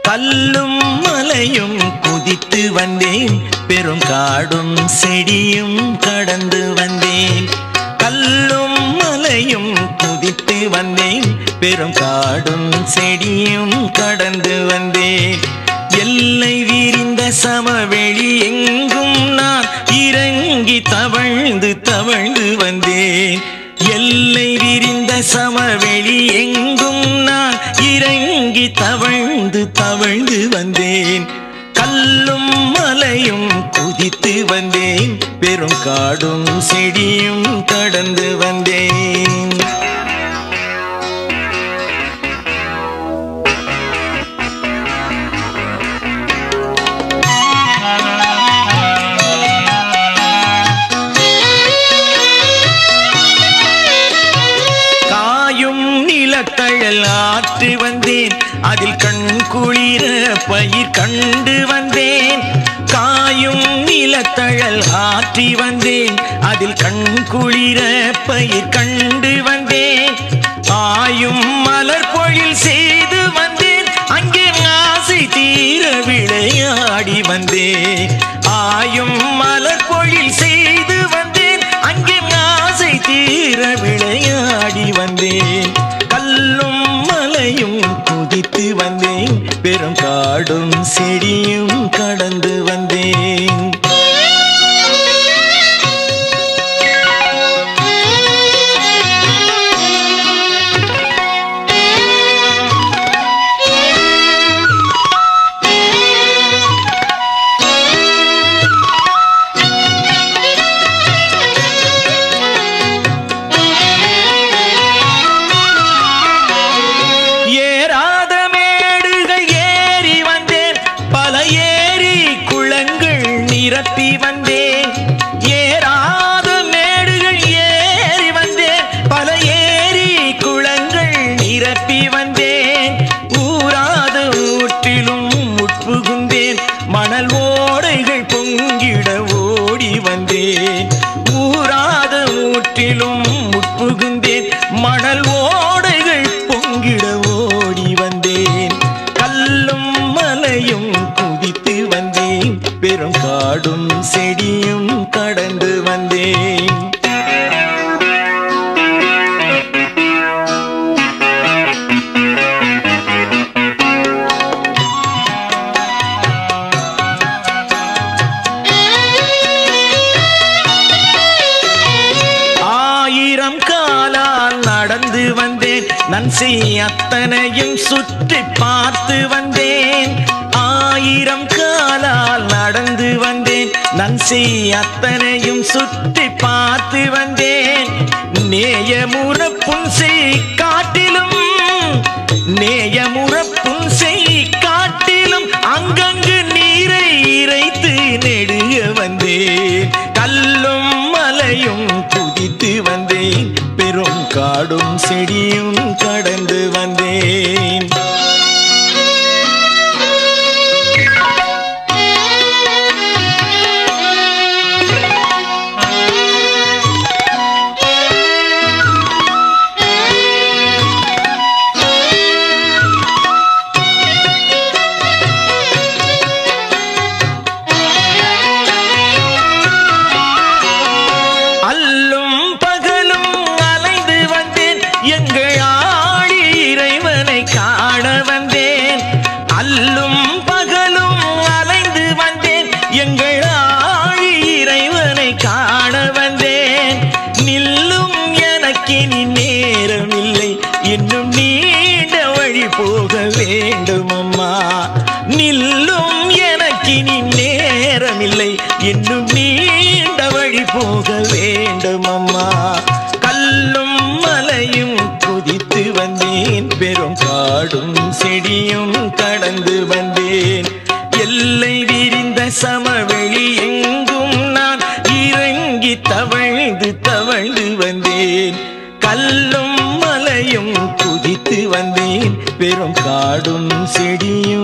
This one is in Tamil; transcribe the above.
கல்லும் மலையும் குதித்து வந்தேன் பெரும் காடும் செடியும் கடந்து வந்தேன் கல்லும் மலையும் குதித்து வந்தேன் பெரும் காடும் செடியும் கடந்து வந்தேன் எல்லை விரிந்த சமவெளி எங்கும் நான் இறங்கி தவழ்ந்து தவழ்ந்து வந்தேன் எல்லை விரிந்த சமவெளி எங்கும் நான் இறங்கி தவழ்ந்து தவழ்ந்து வந்தேன் கல்லும் மலையும் குதித்து வந்தேன் பெரும் காடும் செடியும் கடந்து வந்தேன் காயும் நிலக்கழல் ஆற்று வந்தேன் அதில் கண் குளிர பயிர் கண்டு வந்தேன் காயும் நிலத்தழல் ஆற்றி வந்தேன் அதில் கண் குளிர பயிர் கண்டு வந்தேன் ஆயும் மலர் பொழில் செய்து வந்தேன் அங்கே ஆசை தீர விளையாடி வந்தேன் ஆயும் மலர் பொழில் செய்து வந்தேன் அங்கே ஆசை தீர விளையாடி வந்தேன் கல்லும் மலையும் குதித்து வந்தேன் பெரும் காடும் செடியும் கடந்து வந்தேன் ஏறாத மேடுகள் ஏறி வந்தேன் பல ஏரி குளங்கள் நிரப்பி வந்தேன் ஏறாத மேடுகள் ஏறி வந்தேன் பல ஏரி குளங்கள் நிரப்பி வந்தேன் ஊராத ஊற்றிலும் உட்புகுந்தேன் மணல் ஓடைகள் பொங்கிட ஓடி வந்தேன் ஊராத ஊற்றிலும் உட்புகுந்தேன் மணல் ஓடைகள் பொங்கிட ஓடி வந்தேன் கல்லும் மலையும் குதித்து வந்தேன் பெரும் காடும் செடியும் கடந்து வந்தேன் ஆயிரம் காலால் நடந்து வந்தேன் நன்சி அத்தனையும் சுற்றி பார்த்து வந்தேன் ஆயிரம் காலால் நடந்து வந்தேன் நன்சி அத்தனையும் சுற்றி பார்த்து வந்தேன் நேயமுற புன்சை காட்டிலும் நேயமுற புன்சை காட்டிலும் அங்கங்கு நீரை இறைத்து நெடுக வந்தேன் கல்லும் மலையும் குதித்து வந்தேன் பெரும் காடும் செடியும் கடந்து வந்தேன் அல்லும் பகலும் அலைந்து வந்தேன் எங்கள் ஆடி இறைவனை காண வந்தேன் அல்லும் பகலும் அலைந்து வந்தேன் எங்கள் ஆழி இறைவனை காண வந்தேன் நில்லும் எனக்கினி நேரமில்லை இன்னும் நீண்ட வழி போக வேண்டும் அம்மா நில்லும் எனக்கினி நேரமில்லை இன்னும் நீண்ட வழி போக வேண்டும் அம்மா கல்லும் மலையும் குதித்து வந்தேன் பெரும் காடும் செடியும் கடந்து வந்தேன் எல்லை விரிந்த சமவெளி எங்கும் நான் இறங்கி தவழ்ந்து தவழ்ந்து வந்தேன் கல்லும் மலையும் குதித்து வந்தேன் பெரும் காடும் செடியும்